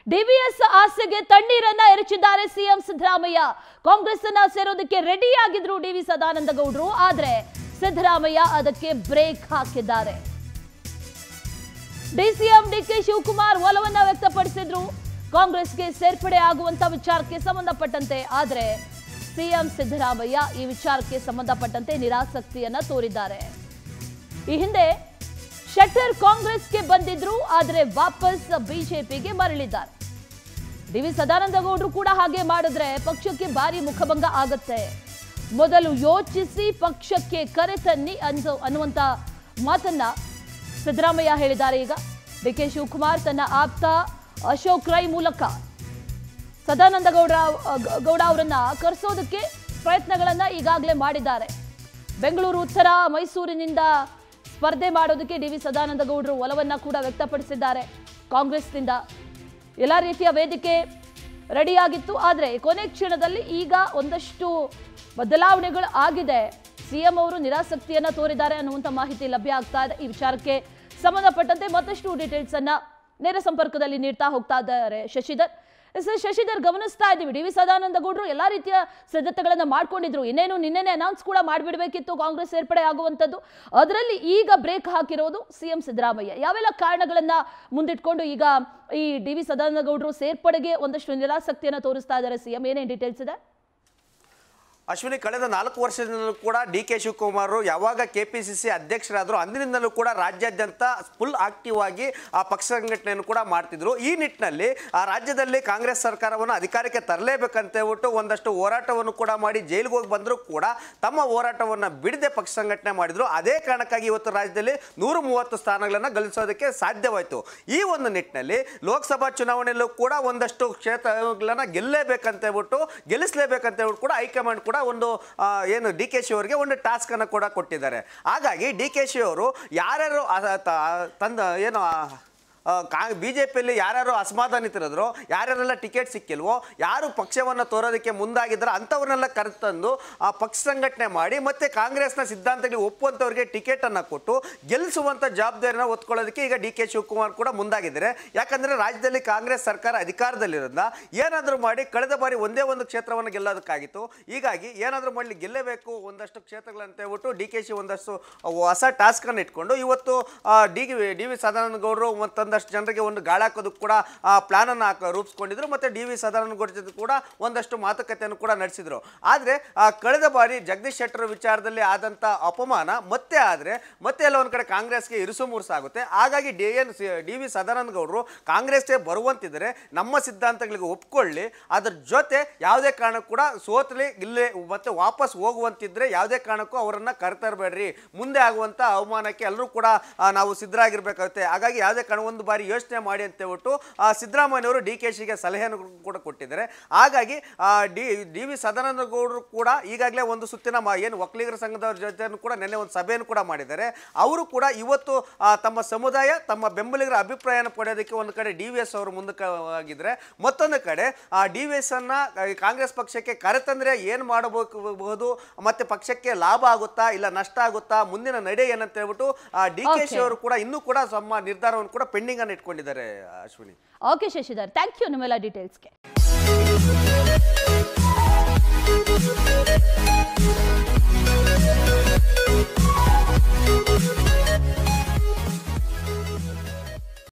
DVS ಆಸೆಗೆ ತಣ್ಣೀರನ್ನ ಎರಚಿದ್ದಾರೆ ಸಿಎಂ ಸಿದ್ದರಾಮಯ್ಯ ಕಾಂಗ್ರೆಸ್ ಅನ್ನ ಸೇರೋದಕ್ಕೆ ರೆಡಿ ಆಗಿದ್ರು ಡಿ ವಿ ಸದಾನಂದ ಗೌಡ್ರು ಆದ್ರೆ ಸಿದ್ದರಾಮಯ್ಯ ಅದಕ್ಕೆ ಬ್ರೇಕ್ ಹಾಕಿದ್ದಾರೆ ಡಿಸಿಎಂ ಡಿಕೆ ಶಿವಕುಮಾರ್ ಒಲವನ್ನ ವ್ಯಕ್ತಪಡಿಸಿದ್ರು ಕಾಂಗ್ರೆಸ್ಗೆ ಸೇರ್ಪಡೆ ಆಗುವಂತ ವಿಚಾರಕ್ಕೆ ಸಂಬಂಧಪಟ್ಟಂತೆ ಆದ್ರೆ ಸಿಎಂ ಸಿದ್ದರಾಮಯ್ಯ ಈ ವಿಚಾರಕ್ಕೆ ಸಂಬಂಧಪಟ್ಟಂತೆ ನಿರಾಸಕ್ತಿಯನ್ನ ತೋರಿದ್ದಾರೆ ಈ ಹಿಂದೆ ಶೆಟ್ಟರ್ ಕಾಂಗ್ರೆಸ್ಗೆ ಬಂದಿದ್ರು ಆದರೆ ವಾಪಸ್ ಬಿಜೆಪಿಗೆ ಮರಳಿದ್ದಾರೆ ಡಿ ವಿ ಸದಾನಂದ ಗೌಡರು ಕೂಡ ಹಾಗೆ ಮಾಡಿದ್ರೆ ಪಕ್ಷಕ್ಕೆ ಭಾರಿ ಮುಖಭಂಗ ಆಗುತ್ತೆ ಮೊದಲು ಯೋಚಿಸಿ ಪಕ್ಷಕ್ಕೆ ಕರೆತನ್ನಿ ಅನ್ಸೋ ಅನ್ನುವಂತ ಮಾತನ್ನ ಸಿದ್ದರಾಮಯ್ಯ ಹೇಳಿದ್ದಾರೆ ಈಗ ಡಿ ಕೆ ಶಿವಕುಮಾರ್ ತನ್ನ ಆಪ್ತ ಅಶೋಕ್ ರೈ ಮೂಲಕ ಸದಾನಂದ ಗೌಡ ಗೌಡ ಅವರನ್ನ ಕರೆಸೋದಕ್ಕೆ ಪ್ರಯತ್ನಗಳನ್ನ ಈಗಾಗಲೇ ಮಾಡಿದ್ದಾರೆ ಬೆಂಗಳೂರು ಉತ್ತರ ಮೈಸೂರಿನಿಂದ ಸ್ಪರ್ಧೆ ಮಾಡೋದಕ್ಕೆ ಡಿ ವಿ ಸದಾನಂದ ಗೌಡರು ಒಲವನ್ನ ಕೂಡ ವ್ಯಕ್ತಪಡಿಸಿದ್ದಾರೆ ಕಾಂಗ್ರೆಸ್ನಿಂದ ಎಲ್ಲ ರೀತಿಯ ವೇದಿಕೆ ರೆಡಿಯಾಗಿತ್ತು ಆದರೆ ಕೊನೆ ಕ್ಷಣದಲ್ಲಿ ಈಗ ಒಂದಷ್ಟು ಬದಲಾವಣೆಗಳು ಆಗಿದೆ ಸಿಎಂ ಅವರು ನಿರಾಸಕ್ತಿಯನ್ನ ತೋರಿದ್ದಾರೆ ಅನ್ನುವಂಥ ಮಾಹಿತಿ ಲಭ್ಯ ಆಗ್ತಾ ಇದೆ ಈ ವಿಚಾರಕ್ಕೆ ಸಂಬಂಧಪಟ್ಟಂತೆ ಮತ್ತಷ್ಟು ಡೀಟೇಲ್ಸ್ ಅನ್ನ ನೇರ ಸಂಪರ್ಕದಲ್ಲಿ ನೀಡ್ತಾ ಹೋಗ್ತಾ ಇದ್ದಾರೆ ಶಶಿಧರ್ ಸರ್ ಶಶಿಧರ್ ಗಮನಿಸ್ತಾ ಇದ್ದೀವಿ ಡಿ ವಿ ಸದಾನಂದ ಗೌಡರು ಎಲ್ಲಾ ರೀತಿಯ ಸಿದ್ಧತೆಗಳನ್ನ ಮಾಡ್ಕೊಂಡಿದ್ರು ಇನ್ನೇನು ನಿನ್ನೆನೆ ಅನೌನ್ಸ್ ಕೂಡ ಮಾಡಿಬಿಡಬೇಕಿತ್ತು ಕಾಂಗ್ರೆಸ್ ಸೇರ್ಪಡೆ ಆಗುವಂಥದ್ದು ಅದರಲ್ಲಿ ಈಗ ಬ್ರೇಕ್ ಹಾಕಿರೋದು ಸಿಎಂ ಸಿದ್ದರಾಮಯ್ಯ ಯಾವೆಲ್ಲ ಕಾರಣಗಳನ್ನ ಮುಂದಿಟ್ಕೊಂಡು ಈಗ ಈ ಡಿ ವಿ ಸದಾನಂದ ಗೌಡರು ಸೇರ್ಪಡೆಗೆ ಒಂದಷ್ಟು ನಿರಾಸಕ್ತಿಯನ್ನ ತೋರಿಸ್ತಾ ಇದ್ದಾರೆ ಸಿಎಂ ಏನೇನು ಡೀಟೇಲ್ಸ್ ಇದೆ ಅಶ್ವಿನಿ ಕಳೆದ ನಾಲ್ಕು ವರ್ಷದಿಂದಲೂ ಕೂಡ ಡಿ ಕೆ ಶಿವಕುಮಾರ್ ಯಾವಾಗ ಕೆ ಪಿ ಸಿ ಸಿ ಅಧ್ಯಕ್ಷರಾದರು ಅಂದಿನಿಂದಲೂ ಕೂಡ ರಾಜ್ಯಾದ್ಯಂತ ಫುಲ್ ಆಕ್ಟಿವ್ ಆಗಿ ಆ ಪಕ್ಷ ಸಂಘಟನೆಯನ್ನು ಕೂಡ ಮಾಡ್ತಿದ್ರು ಈ ನಿಟ್ಟಿನಲ್ಲಿ ಆ ರಾಜ್ಯದಲ್ಲಿ ಕಾಂಗ್ರೆಸ್ ಸರ್ಕಾರವನ್ನು ಅಧಿಕಾರಕ್ಕೆ ತರಲೇಬೇಕಂತ ಹೇಳ್ಬಿಟ್ಟು ಒಂದಷ್ಟು ಹೋರಾಟವನ್ನು ಕೂಡ ಮಾಡಿ ಜೈಲಿಗೆ ಹೋಗಿ ಬಂದರೂ ಕೂಡ ತಮ್ಮ ಹೋರಾಟವನ್ನು ಬಿಡದೆ ಪಕ್ಷ ಸಂಘಟನೆ ಮಾಡಿದ್ರು ಅದೇ ಕಾರಣಕ್ಕಾಗಿ ಇವತ್ತು ರಾಜ್ಯದಲ್ಲಿ ನೂರ ಮೂವತ್ತು ಸ್ಥಾನಗಳನ್ನು ಗಳಿಸೋದಕ್ಕೆ ಸಾಧ್ಯವಾಯಿತು ಈ ಒಂದು ನಿಟ್ಟಿನಲ್ಲಿ ಲೋಕಸಭಾ ಚುನಾವಣೆಯಲ್ಲೂ ಕೂಡ ಒಂದಷ್ಟು ಕ್ಷೇತ್ರಗಳನ್ನ ಗೆಲ್ಲೇಬೇಕಂತ ಹೇಳ್ಬಿಟ್ಟು ಗೆಲ್ಲಿಸಲೇಬೇಕಂತ ಹೇಳ್ಬಿಟ್ಟು ಕೂಡ ಹೈಕಮಾಂಡ್ ಕೂಡ ಒಂದು ಆ, ಏನು ಡಿ ಕೆ ಶಿ ಅವರಿಗೆ ಒಂದು ಟಾಸ್ಕ್ ಅನ್ನು ಕೂಡ ಕೊಟ್ಟಿದ್ದಾರೆ ಹಾಗಾಗಿ ಡಿ ಕೆ ಶಿ ಅವರು ಯಾರ್ಯಾರು ಆ- ತ- ತಂದ ಏನು ಆ, ಆ, ಕಾ ಬಿ ಜೆ ಪಿಯಲ್ಲಿ ಯಾರ್ಯಾರು ಅಸಮಾಧಾನಿತರಿದ್ರು ಯಾರ್ಯಾರೆಲ್ಲ ಟಿಕೆಟ್ ಸಿಕ್ಕಿಲ್ವೋ ಯಾರು ಪಕ್ಷವನ್ನು ತೋರೋದಕ್ಕೆ ಮುಂದಾಗಿದ್ದಾರೋ ಅಂಥವ್ರನ್ನೆಲ್ಲ ಕರೆತಂದು ಆ ಪಕ್ಷ ಸಂಘಟನೆ ಮಾಡಿ ಮತ್ತೆ ಕಾಂಗ್ರೆಸ್ನ ಸಿದ್ಧಾಂತಗಳಿಗೆ ಒಪ್ಪುವಂಥವ್ರಿಗೆ ಟಿಕೆಟನ್ನು ಕೊಟ್ಟು ಗೆಲ್ಲಿಸುವಂಥ ಜವಾಬ್ದಾರಿನ ಹೊತ್ಕೊಳ್ಳೋದಕ್ಕೆ ಈಗ ಡಿ ಕೆ ಶಿವಕುಮಾರ್ ಕೂಡ ಮುಂದಾಗಿದ್ದಾರೆ ಯಾಕಂದರೆ ರಾಜ್ಯದಲ್ಲಿ ಕಾಂಗ್ರೆಸ್ ಸರ್ಕಾರ ಅಧಿಕಾರದಲ್ಲಿರೋದ್ರಿಂದ ಏನಾದರೂ ಮಾಡಿ ಕಳೆದ ಬಾರಿ ಒಂದೇ ಒಂದು ಕ್ಷೇತ್ರವನ್ನು ಗೆಲ್ಲೋದಕ್ಕಾಗಿತ್ತು ಹೀಗಾಗಿ ಏನಾದರೂ ಮಾಡಲಿ ಗೆಲ್ಲೇಬೇಕು ಒಂದಷ್ಟು ಕ್ಷೇತ್ರಗಳಂತ ಹೇಳ್ಬಿಟ್ಟು ಡಿ ಕೆ ಶಿ ಒಂದಷ್ಟು ಹೊಸ ಟಾಸ್ಕನ್ನು ಇಟ್ಕೊಂಡು ಇವತ್ತು ಡಿ ಡಿ ವಿ ಸದಾನಂದ ಗೌಡರು ಮತ್ತೊಂದಷ್ಟು ಜನರಿಗೆ ಒಂದು ಗಾಳಾಕೋದಕ್ಕೆ ಕೂಡ ಪ್ಲಾನನ್ನು ಹಾಕ ರೂಪಿಸ್ಕೊಂಡಿದ್ರು ಮತ್ತು ಡಿ ವಿ ಸದಾನಂದ ಗೌಡ ಜೊತೆ ಕೂಡ ಒಂದಷ್ಟು ಮಾತುಕತೆಯನ್ನು ಕೂಡ ನಡೆಸಿದ್ರು ಆದರೆ ಕಳೆದ ಬಾರಿ ಜಗದೀಶ್ ಶೆಟ್ಟರ್ ವಿಚಾರದಲ್ಲಿ ಆದಂಥ ಅಪಮಾನ ಮತ್ತೆ ಆದರೆ ಮತ್ತೆ ಎಲ್ಲ ಒಂದು ಕಡೆ ಕಾಂಗ್ರೆಸ್ಗೆ ಇರುಸು ಮುರುಸಾಗುತ್ತೆ ಹಾಗಾಗಿ D N D V Sadananda ಗೌಡರು ಕಾಂಗ್ರೆಸ್ಗೆ ಬರುವಂತಿದ್ರೆ ನಮ್ಮ ಸಿದ್ಧಾಂತಗಳಿಗೆ ಒಪ್ಕೊಳ್ಳಿ ಅದ್ರ ಜೊತೆ ಯಾವುದೇ ಕಾರಣಕ್ಕೂ ಕೂಡ ಸೋತಲಿ ಇಲ್ಲೇ ಮತ್ತೆ ವಾಪಸ್ ಹೋಗುವಂತಿದ್ರೆ ಯಾವುದೇ ಕಾರಣಕ್ಕೂ ಅವರನ್ನು ಕರೆತರಬೇಡ್ರಿ ಮುಂದೆ ಆಗುವಂಥ ಅವಮಾನಕ್ಕೆ ಎಲ್ಲರೂ ಕೂಡ ಆ, ನಾವು ಸಿದ್ಧರಾಗಿರ್ಬೇಕಾಗುತ್ತೆ ಹಾಗಾಗಿ ಯಾವುದೇ ಕಾರಣ ಒಂದು ಬಾರಿ ಯೋಚನೆ ಮಾಡಿ ಅಂತ ಹೇಳ್ಬಿಟ್ಟು ಆ, ಸಿದ್ದರಾಮಯ್ಯನವರು ಡಿ ಕೆ ಶಿಗೆ ಸಲಹೆಯನ್ನು ಕೂಡ ಕೊಟ್ಟಿದ್ದಾರೆ ಹಾಗಾಗಿ ಆ, ಡಿ ಡಿ ವಿ ಸದಾನಂದ ಗೌಡರು ಕೂಡ ಈಗಾಗಲೇ ಒಂದು ಸುತ್ತಿನ ಮಾ ಏನು ಒಕ್ಕಲಿಗರ ಸಂಘದವ್ರ ಜೊತೆ ಕೂಡ ನಿನ್ನೆ ಒಂದು ಸಭೆಯನ್ನು ಕೂಡ ಮಾಡಿದ್ದಾರೆ ಅವರು ಕೂಡ ಇವತ್ತು ಆ, ತಮ್ಮ ಸಮುದಾಯ ತಮ್ಮ ಬೆಂಬಲಿಗರ ಅಭಿಪ್ರಾಯನ ಪಡೆಯೋದಕ್ಕೆ ಒಂದು ಕಡೆ ಡಿ ವಿ ಎಸ್ ಅವರು ಮುಂದಕ್ಕೆ ಆಗಿದ್ರೆ ಮತ್ತೊಂದು ಕಡೆ ಆ ಡಿ ವಿ ಎಸ್ ಅನ್ನ ಆ, ಈ ಕಾಂಗ್ರೆಸ್ ಪಕ್ಷಕ್ಕೆ ಕರೆತಂದ್ರೆ ಏನು ಮಾಡಬಹುದು ಮತ್ತೆ ಪಕ್ಷಕ್ಕೆ ಲಾಭ ಆಗುತ್ತಾ ಇಲ್ಲ ನಷ್ಟ ಆಗುತ್ತಾ ಮುಂದಿನ ನಡೆ ಏನಂತ ಹೇಳ್ಬಿಟ್ಟು ಡಿ ಕೆ ಶಿ Okay. ಅವರು ಕೂಡ ಇನ್ನೂ ಕೂಡ ತಮ್ಮ ನಿರ್ಧಾರವನ್ನು ಕೂಡ ಪೆಂಡಿಂಗ್ ಅನ್ನು ಇಟ್ಕೊಂಡಿದ್ದಾರೆ Ashwini okay Shashidhar thank you ನಿಮ್ಮೆಲ್ಲ ಡೀಟೇಲ್ಸ್ಗೆ Thank you.